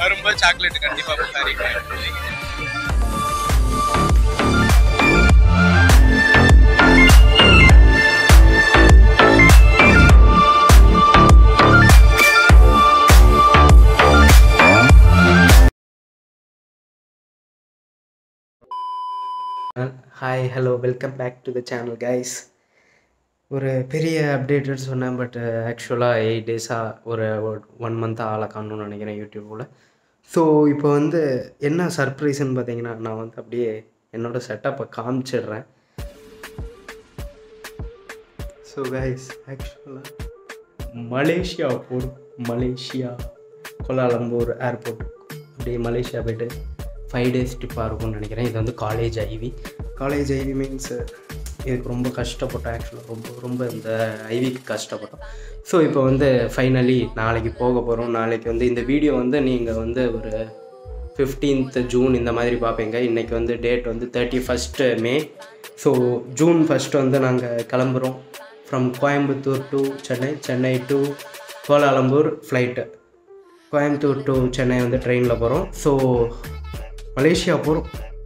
வரும்போது சாக்லேட் கண்டிப்பா Bukhari hi hello welcome back to the channel guys ஒரு பெரிய அப்டேட்டட் சொன்னேன் பட் ஆக்சுவலாக எயிட் டேஸாக ஒரு ஒன் மந்த்தாக ஆளை காணணும்னு நினைக்கிறேன் யூடியூப்பில் ஸோ இப்போ வந்து என்ன சர்ப்ரைஸ்ன்னு பார்த்தீங்கன்னா நான் வந்து அப்படியே என்னோடய செட்டப்பை காமிச்சிடுறேன் ஸோ கைஸ் ஆக்சுவலாக மலேசியா போர் மலேசியா கோலாலம்பூர் ஏர்போர்ட் அப்படியே மலேசியா போயிட்டு ஃபைவ் டேஸ் ட்ரிப்பாக இருக்கும்னு நினைக்கிறேன் இது வந்து college IV college IV means இதுக்கு ரொம்ப கஷ்டப்பட்டோம் ஆக்சுவலாக ரொம்ப ரொம்ப இந்த ஐவிக்கு கஷ்டப்பட்டோம் ஸோ இப்போ வந்து ஃபைனலி நாளைக்கு போக போகிறோம் நாளைக்கு வந்து இந்த வீடியோ வந்து நீங்கள் வந்து ஒரு ஃபிஃப்டீன்த் ஜூன் இந்த மாதிரி பார்ப்பீங்க இன்றைக்கி வந்து டேட் வந்து thirty first May so June first வந்து நாங்கள் கிளம்புறோம் from Coimbatore to Chennai Chennai to Kuala Lumpur flight Coimbatore to Chennai வந்து ட்ரெயினில் போகிறோம் ஸோ மலேசியா போகிறோம்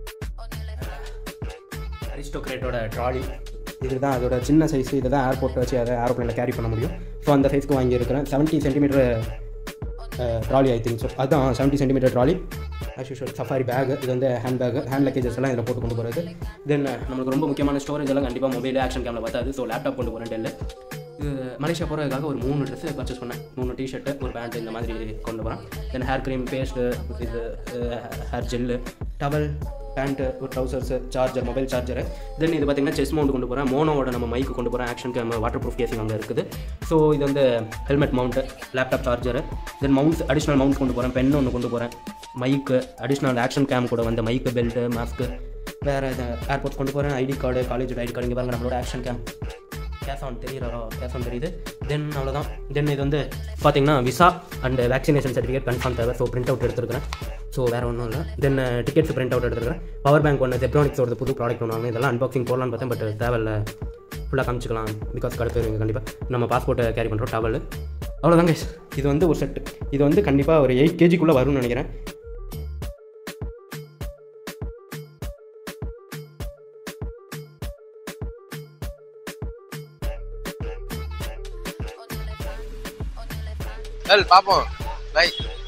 அரிஸ்டோக்ரேட்டோட ட்ராலி இதுதான் அதோட சின்ன சைஸ் இதை தான் ஏர்போர்ட்டில் வச்சு அதை ஏரோப்ளேனில் கேரி பண்ண முடியும் ஸோ அந்த சைஸ்க்கு வாங்கியிருக்கிறேன் seventy centimetre trolley I think so அதுதான் seventy centimetre trolley as usual safari bag இது வந்து ஹேண்ட் பேக் ஹேண்ட் லக்கேஜஸ் எல்லாம் இதில் போட்டு கொண்டு போகிறது தென் நம்மளுக்கு ரொம்ப முக்கியமான ஸ்டோரேஜ் எல்லாம் கண்டிப்பாக மொபைல் ஆக்ஷன் கேமில் பார்த்தாது ஸோ லேப்டாப் கொண்டு போகிறேன் டெல்லு இது மலேசியா போகிறதுக்காக ஒரு மூணு ட்ரெஸ்ஸு பர்ச்சேஸ் பண்ணேன் மூணு டிஷர்ட்டு ஒரு பேண்ட் இந்த மாதிரி கொண்டு போகிறேன் தென் ஹேர் க்ரீம் பேஸ்ட்டு இது ஹேர் ஜெல்லு டவல் பேண்ட்டு ஒரு trousers charger mobile charger then இது பார்த்தீங்கன்னா செஸ் மவுண்ட் கொண்டு போகிறேன் மோனோவோட நம்ம மைக்கு கொண்டு போகிறேன் action cam waterproof casing அங்கே இருக்குது ஸோ இது வந்து helmet mount laptop charger then mounts additional mount கொண்டு போகிறேன் பென் ஒன்று கொண்டு போகிறேன் மைக்கு அடிஷ்னல் ஆக்ஷன் கேம் கூட வந்து மைக்கு பெல்ட்டு மாஸ்க்கு வேறு ஏர்போர்ட் கொண்டு போகிறேன் ID card college ID card இங்கே பாருங்க நம்மளோட ஆக்ஷன் கேம் கேஷ் ஆன் தெரியுறோ கேஷ் ஆன் தெரியுது தென் அவ்வளோதான் தென் இது வந்து பார்த்தீங்கன்னா visa and vaccination certificate confirm தேவை ஸோ பிரிண்ட் அவுட் எடுத்துருக்கிறேன் ஸோ வேறு ஒன்றும் இல்லை தென் டிக்கெட்ஸ் பிரிண்ட் அவுட் எடுத்துருக்கிறேன் பவர் பேங்க் ஒன்று ஜெப்ரானிக்ஸோட புது ப்ராடக்ட் ஒன்று வாங்க இதெல்லாம் அன்பாக்சிங் போடலான்னு பார்த்தேன் பட் தேவையில்ல ஃபுல்லாக காமிச்சிக்கலாம் பிகாஸ் கடுப்பு கண்டிப்பாக நம்ம பாஸ்போர்ட்டை கேரி பண்ணுறோம் டவல் அவ்வளோதாங்க இது வந்து ஒரு செட்டு இது வந்து கண்டிப்பாக ஒரு எயிட் கேஜிக்குள்ளே வரும்னு நினைக்கிறேன் வெல் பாப்போம் bye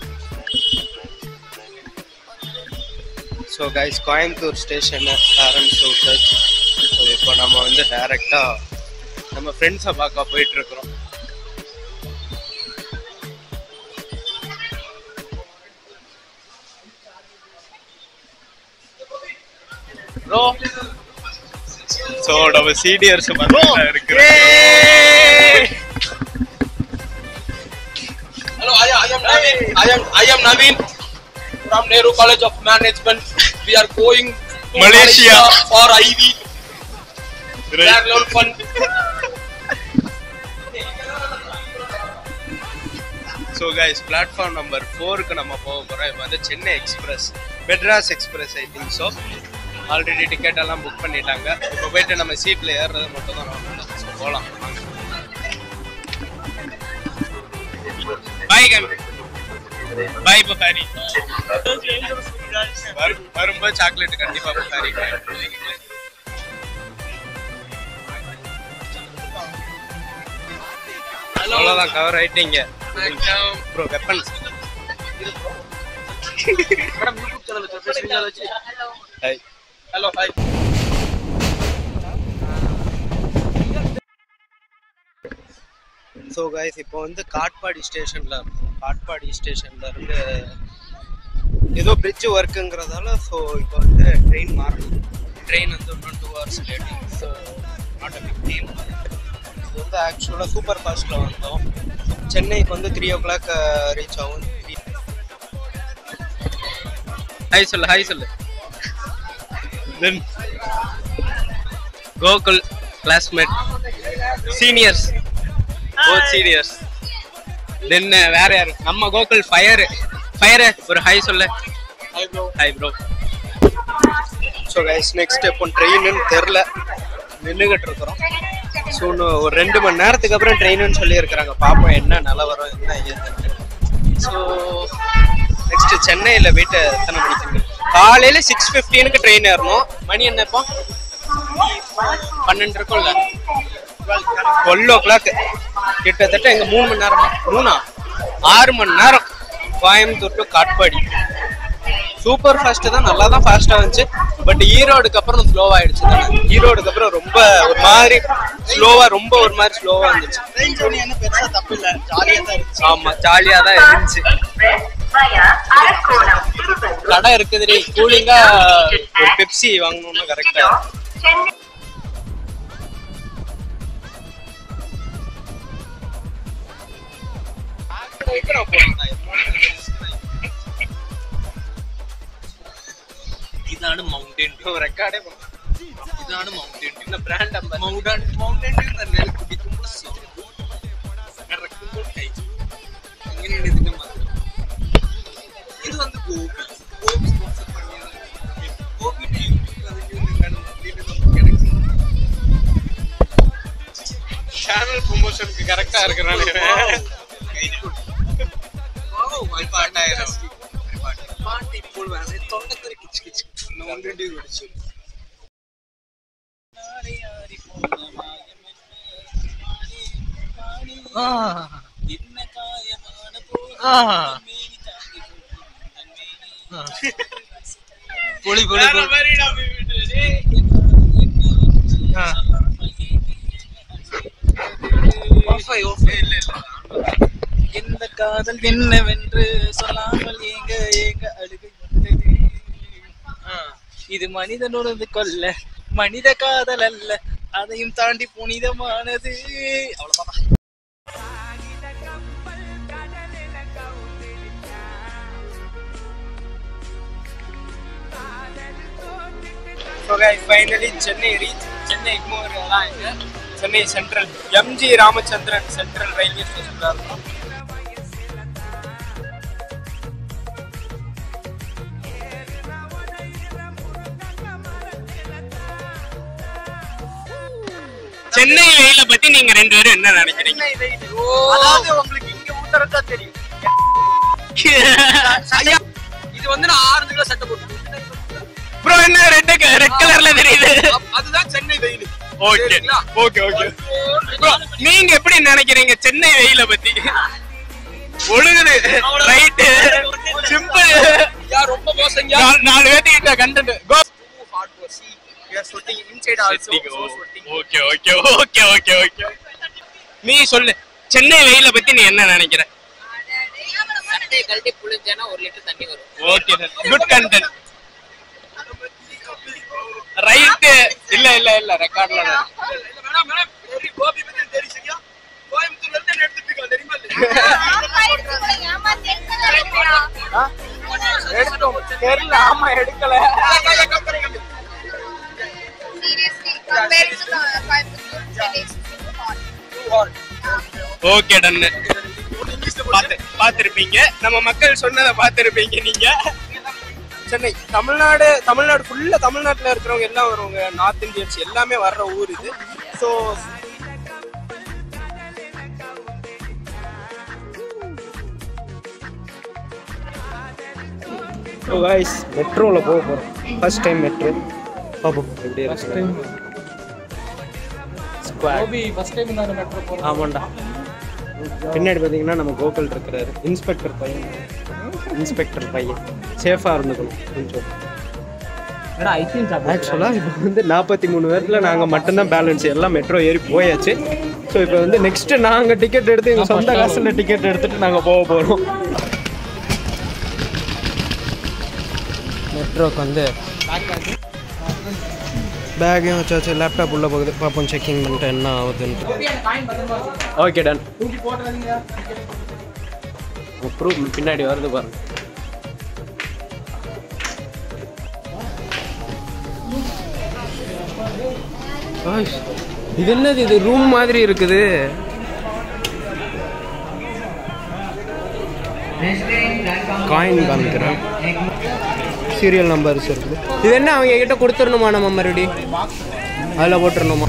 so guys Coimbatore station parents church so இப்போ நம்ம வந்து டைரெக்டாக நம்ம ஃப்ரெண்ட்ஸை பார்க்க போயிட்டு இருக்கிறோம் ப்ரோ ஸோ நம்ம சீனியர்ஸ் இருக்கிறோம் Hello, I, I am Naveen. I am I am Naveen from Nehru College of Management. We are going to Malaysia. for IV. We are all fun. So guys platform number ஃபோருக்கு நம்ம போக போகிறோம் இப்போ வந்து Chennai express Madras express I think so already ticket எல்லாம் book பண்ணிட்டாங்க இப்போ போயிட்டு நம்ம சீட்டில் ஏறுறது மட்டும் தான் நம்ம ஸோ போகலாம் வாங்க பாய் கம்பி பாய் புகாரி வரும் வரும்போது சாக்லேட் கண்டிப்பாக புகாரி அவ்வளோதான் கவர் ஆயிட்டீங்க bro weapons Madam, YouTube channel is Professor Vinalachi. Hi Hello, hi. So guys இப்போ வந்து காட்பாடி ஸ்டேஷனில் இருக்கும் காட்பாடி ஸ்டேஷன்ல இருந்து ஏதோ பிரிட்ஜ் ஒர்க்குங்கிறதால ஸோ இப்போ வந்து ட்ரெயின் மாறணும் ட்ரெயின் வந்து இன்னும் two hours lating so not a big deal இது வந்து ஆக்சுவலாக சூப்பர் ஃபாஸ்ட்டில் வந்தோம் சென்னைக்கு வந்து த்ரீ ஓ கிளாக் ரீச் ஆகும் ஹாய் சொல்லு ஹாய் சொல்லு then Gokul classmate seniors both seniors then வேற யாரு நம்ம கோகுல் ஃபயர் ஃபயர் ஒரு ஹாய் சொல்லு Hi, bro. Hi bro so guys next எப்போ ட்ரெயின்னு தெரில நின்றுகிட்டு இருக்கிறோம் ஸோ இன்னும் ஒரு ரெண்டு மணி நேரத்துக்கு அப்புறம் ட்ரெயினுன்னு சொல்லியிருக்கிறாங்க பார்ப்போம் என்ன நிலவரம் என்ன ஏதுன்னு ஸோ நெக்ஸ்ட் சென்னையில் போயிட்டு எத்தனை மணிக்கு காலையில் சிக்ஸ் ஃபிஃப்டீனுக்கு ட்ரெயின் ஏறணும் மணி என்ன இப்போ பன்னெண்டு இருக்கும்ல டுவெல் ஓ கிளாக் கிட்டத்தட்ட எங்க மூணு மணி நேரம் மூணா ஆறு மணி நேரம் Coimbatore to Katpadi super fast தான் நல்லா தான் ஃபாஸ்டா வந்துச்சு பட் ஈரோடுக்கு அப்புறம் ஸ்லோ ஆயிடுச்சு தானே ஈரோடுக்கு அப்புறம் ரொம்ப ஒரு மாதிரி ஸ்லோவா ரொம்ப ஒரு மாதிரி ஸ்லோவா இருந்துச்சு ட்ரெயின் ஜோனி என்ன பெருசா தப்பு இல்ல ஜாலியா தான் இருந்துச்சு ஆமா ஜாலியா தான் இருந்துச்சு கடை இருக்குதுடி கூலிங்கா ஒரு பெப்சி வாங்கணும்னா கரெக்டா ഇതാണ് മൗണ്ടൻ ഡ്യൂ റെക്കോർഡേ ഇതാണ് മൗണ്ടൻ ഡ്യൂ ബ്രാൻഡ് അമ്പ മൗണ്ടൻ മൗണ്ടൻ ഡ്യൂ തന്നെ കുടിക്കുമ്പോൾ സുഖം. ഇറക്കുമ്പോൾ കഴിച്ചു അങ്ങനെയാണ് ഇതിന്റെ മധുരം ഇത് വന്ന് ഗോപി ഗോപി സ്പോൺസർ പണിയാണ് ഗോപിയുടെ യൂട്യൂബിൽ അതിന്റെ നിന്നാണ് ഇതിന്റെ നമുക്ക് കിടക്കുന്നത് சேனல் ப்ரொமோஷனுக்கு கரெக்டா இருக்கிறானே പാട്ടായിരം പാട്ട് ഇപ്പോൾ വേണം തൊണ്ടത്തൊരു കിച്ച് കിച്ച് മൗണ്ടൻ ഡ്യൂ കുടിച്ചു പൊളി പൊളി இந்த காதல் என்னவென்று சொல்லாமல் ஏங்க ஏங்க அழுகை வந்தது இது மனிதனுடன் கொல்ல மனித காதல் அல்ல அதையும் தாண்டி புனிதமானது அவ்வளவுதான் so guys finally Chennai reach Chennai Egmore தான் இங்க Chennai central MG Ramachandran central railway station தான் இருக்கும் சென்னை வெயில பத்தி நீங்க ரெண்டு பேரும் என்ன நினைக்கிறீங்க அதாவது உங்களுக்கு இங்க ஊத்துறதா தெரியும் ஐயா, இது வந்து நான் ஆறு கிலோ சட்டை போட்டு ப்ரோ என்ன ரெட் ரெட் கலர்ல தெரியுது அதுதான் சென்னை வெயில் ஓகே சரிங்களா? ஓகே ஓகே ப்ரோ நீங்க எப்படி நினைக்கிறீங்க சென்னை வெயில பத்தி ஒழுகுது ரைட்டு சிம்பிள் யார் ரொம்ப மோசங்க நாலு பேர்த்துக்கிட்ட கண்டென்ட் கோ hard work. See, we are sweating inside also. So sweating. Okay okay okay okay okay நீ சொல்லு சென்னை வெயில பத்தி நீ என்ன நினைக்கிற சட்டையை கழட்டி புளிஞ்சேன்னா ஒரு லிட்டர் தண்ணி வரும் ஓகே குட் கண்டென்ட் ரைட்டு இல்ல இல்ல இல்ல ரெக்கார்ட்ல இல்ல, மேடம், மேடம், very கோபி பத்தி தெரியும் சரியா? கோயம்புத்தூர்ல இருந்து என்ன எடுத்துட்டு இருக்கோம் தெரியுமா இல்லையா? எடுத்தோம் தெரியல ஆமா எடுக்கல ஓகே டன்னு பாத்து பாத்திருப்பீங்க நம்ம மக்கள் சொன்னதை பாத்திருப்பீங்க நீங்க சென்னை தமிழ்நாடு தமிழ்நாடு ஃபுல்லா தமிழ்நாட்டுல இருக்கிறவங்க எல்லாம் வருவாங்க நார்த் இந்தியன்ஸ் எல்லாமே வர்ற ஊர் இது ஸோ ஸோ காய்ஸ் மெட்ரோவில் போக போகிறோம் ஃபர்ஸ்ட் டைம் மெட்ரோ பார்ப்போம் எப்படி ஃபர்ஸ்ட் டைம் ஆமாண்டா பின்னாடி பார்த்தீங்கன்னா நம்ம கோகுல் இருக்கிறாரு இன்ஸ்பெக்டர் பையன் இன்ஸ்பெக்டர் பையன் சேஃபாக இருந்துக்கணும் கொஞ்சம் ஆக்சுவலாக இப்போ வந்து நாற்பத்தி மூணு பேர்த்தில் நாங்கள் மட்டும்தான் பேலன்ஸ் எல்லாம் மெட்ரோ ஏறி போயாச்சு ஸோ இப்போ வந்து நெக்ஸ்ட் நாங்கள் டிக்கெட் எடுத்து எங்கள் சொந்த காசில் டிக்கெட் எடுத்துட்டு நாங்கள் போக போகிறோம் மெட்ரோக்கு வந்து பேக்கையும் வச்சாச்சு லேப்டாப் உள்ளே போகுது பார்ப்போம் செக்கிங் பண்ணிட்டு என்ன ஆகுதுன்ட்டு ஓகே டன் ப்ரூஃப் பின்னாடி வருது பாருங்க ஆய்ஸ், இது என்னது இது ரூம் மாதிரி இருக்குது காயின் காமிக்கிறேன் சீரியல் நம்பர்ஸ் இருக்குது இது என்ன அவங்க கிட்ட கொடுத்துடணுமா நம்ம மறுபடி அதில் போட்டுருணுமா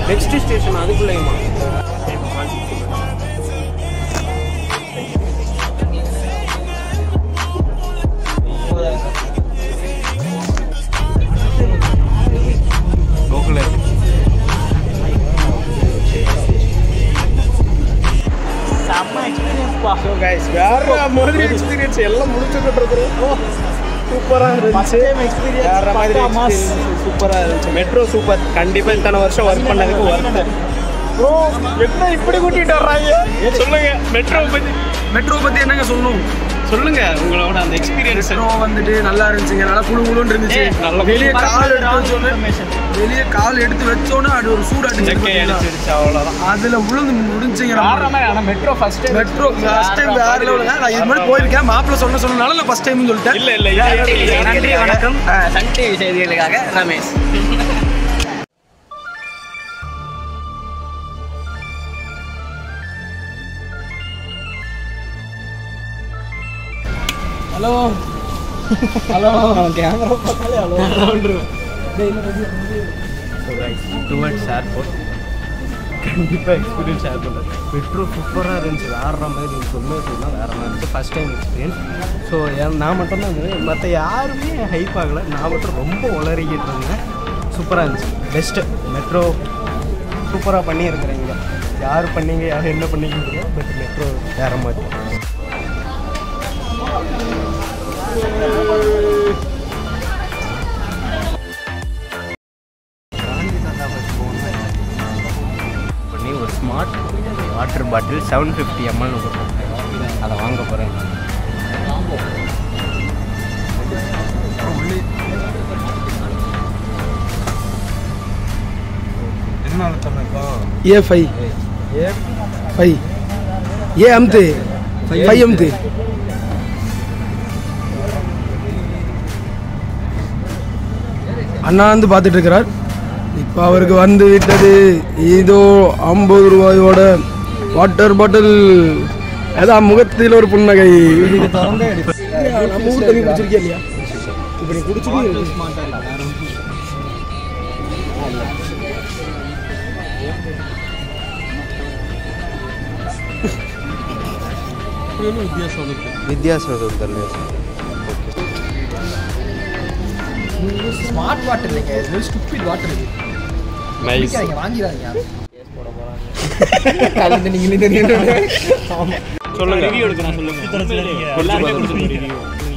நெக்ஸ்ட் ஸ்டேஷன் அதுக்குள்ளேயுமா கோகுல செம்ம எக்ஸ்பீரியன்ஸ் பா ஸோ கைஸ் வேற மாதிரி எக்ஸ்பீரியன்ஸ் எல்லாம் முடிச்சுக்கிட்டு சூப்பராக இருந்துச்சு டைம் எக்ஸ்பீரியன்ஸ் வேற மாதிரி மாஸ் சூப்பராக இருந்துச்சு மெட்ரோ சூப்பர் கண்டிப்பாக இத்தனை வருஷம் ஒர்க் பண்ணதுக்கு ஒர்த்து ப்ரோ என்ன இப்படி கூட்டிட்டு வர்றாங்க சொல்லுங்க மெட்ரோ பற்றி மெட்ரோ பத்தி என்னங்க சொல்லணும் சொல்லுங்க உங்களோட அந்த எக்ஸ்பீரியன்ஸ் மெட்ரோ வந்துட்டு நல்லா இருந்துச்சுங்க நல்லா குழு குழுன்னு இருந்துச்சு நல்ல வெளியே கால் எடுத்து வச்சோன்னே வெளியே கால் எடுத்து வச்சோன்னே அது ஒரு சூடு செக்கை அடிச்சு அடிச்சிருச்சு அவ்வளோதான் அதுல விழுந்து முடிஞ்சுங்க ஆனா metro first time metro first time வேற லெவலுங்க நான் இது மாதிரி போயிருக்கேன் மாப்பிள்ள சொன்ன சொன்னனால நான் ஃபர்ஸ்ட் டைம் சொல்லிட்டேன் இல்ல இல்ல நன்றி வணக்கம் சன் டிவி செய்திகளுக்காக ரமேஷ் ஹலோ ஹலோ கேமரா பார்த்தாலே ஹலோ டுவர்ட்ஸ் ஏர்போர்ட் கண்டிப்பாக எக்ஸ்பீரியன்ஸ் ஷேர் பண்ணுறேன் மெட்ரோ சூப்பராக இருந்துச்சு வேற மாதிரி இருந்துச்சு உண்மையை சொல்லலாம் வேற மாதிரி இருந்துச்சு ஃபஸ்ட் டைம் எக்ஸ்பீரியன்ஸ் ஸோ நான் மட்டும்தான் இருந்தது மற்ற யாருமே ஹைப் ஆகலை நான் மட்டும் ரொம்ப உளறிக்கிட்டு இருந்தேன் சூப்பராக இருந்துச்சு பெஸ்ட்டு மெட்ரோ சூப்பராக பண்ணியிருக்கிறீங்க யார் பண்ணீங்க யார் என்ன பண்ணீங்க பட் மெட்ரோ வேற மாதிரி காந்தி தாத்தா பஸ் போகணும் பண்ணி ஒரு smart water bottle seven fifty எம்எல்னு கொடுத்தாங்க அதை வாங்க போகிறேன் என்ன அழுத்தம்ப்பா ஏ ஃபைவ் ஃபைவ் ஏ அம்து ஃபைவ் அம்து அண்ணா வந்து பார்த்துட்டு இருக்கிறார் இப்போ அவருக்கு வந்து விட்டது இதோ ஐம்பது ரூபாயோட வாட்டர் பாட்டில் அதான் முகத்தில் ஒரு புன்னகை நம்ம ஊர் தண்ணி குடிச்சிருக்கியா இல்லையா இப்போ நீ குடிச்சிட்டு வித்தியாசம் தண்ணி ஸ்மார்ட் வாட்டர் இல்லைங்க இது ஸ்டூபிட் வாட்டர் இது நைஸ் குடிக்காதீங்க வாங்கிடாதீங்க கலந்து நீங்களே தெரியும் சொல்லுங்க ரிவ்யூ எடுக்கிறேன் சொல்லுங்க எல்லாருமே கொடுத்துருங்க ரிவ்யூ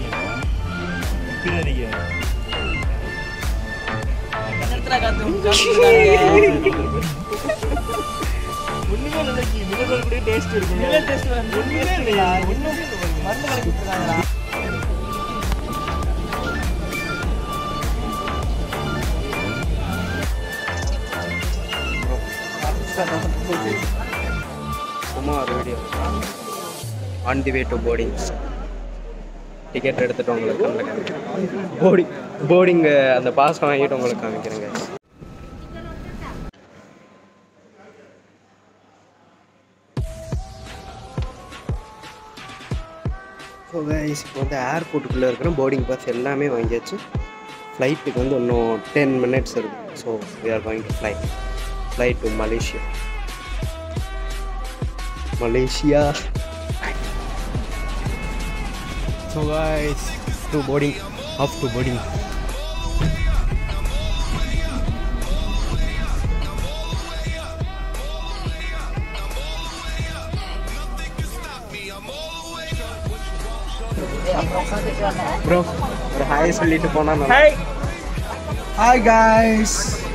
சும்மா ஒரு video on the way to boarding ticket எடுத்துட்டு உங்களுக்கு காமிக்கிறேன் போர்டிங் போர்டிங் அந்த பாஸ் வாங்கிட்டு உங்களுக்கு காமிக்கிறேங்க ஸோ கைஸ் இப்போ வந்து ஏர்போர்ட்டுக்குள்ளே இருக்கிற போர்டிங் பாஸ் எல்லாமே வாங்கியாச்சு ஃப்ளைட்டுக்கு வந்து இன்னும் டென் மினிட்ஸ் இருக்குது so we are going to fly flight to Malaysia Malaysia so guys to boarding off to boarding bro ஒரு ஹாய் சொல்லிட்டு போனா நல்லா ஹாய் காய்ஸ்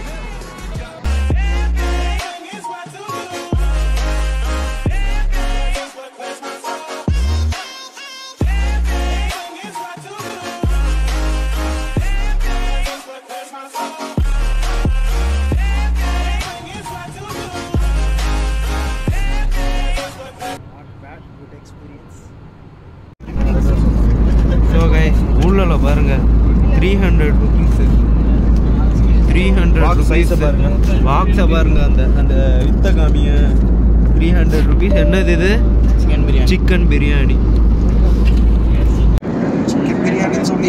ஸோ கைஸ் உள்ளல பாருங்க three hundred rupees three hundred rupees பாருங்க பாக்ஸை பாருங்க அந்த அந்த வித்த காமிய த்ரீ ஹண்ட்ரட் ருபீஸ் என்னது இது chicken biryani chicken biryani chicken பிரியாணின்னு சொல்லி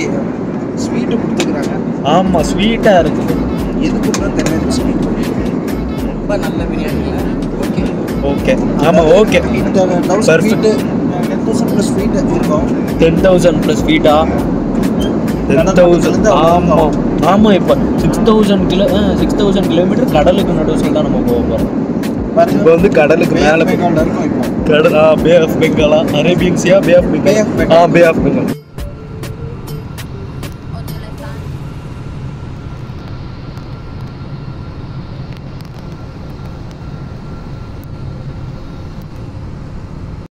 ஸ்வீட்டு கொடுத்துக்கிறாங்க ஆமா ஸ்வீட்டா இருக்குது எதுக்கு தெரியல ஸ்வீட் ரொம்ப நல்ல பிரியாணி இல்லை ஓகே ஓகே ஆமாம் okay sweet ten thousand plus sweet இருக்கும் டென் தௌசண்ட் ப்ளஸ் ஃபீட்டா டென் தௌசண்ட் ஆமாம் ஆமாம் இப்போ six thousand kilo six thousand kilometre கடலுக்கு நடுவில் தான் நம்ம போக போகிறோம் இப்போ வந்து கடலுக்கு மேலே பெங்கால்ல இருக்கும் இப்போ கடல் ஆ பே ஆஃப் பெங்காலா Arabian sea bay of Bay of Bengal Bengal. ஆ பே ஆஃப் பெங்கால்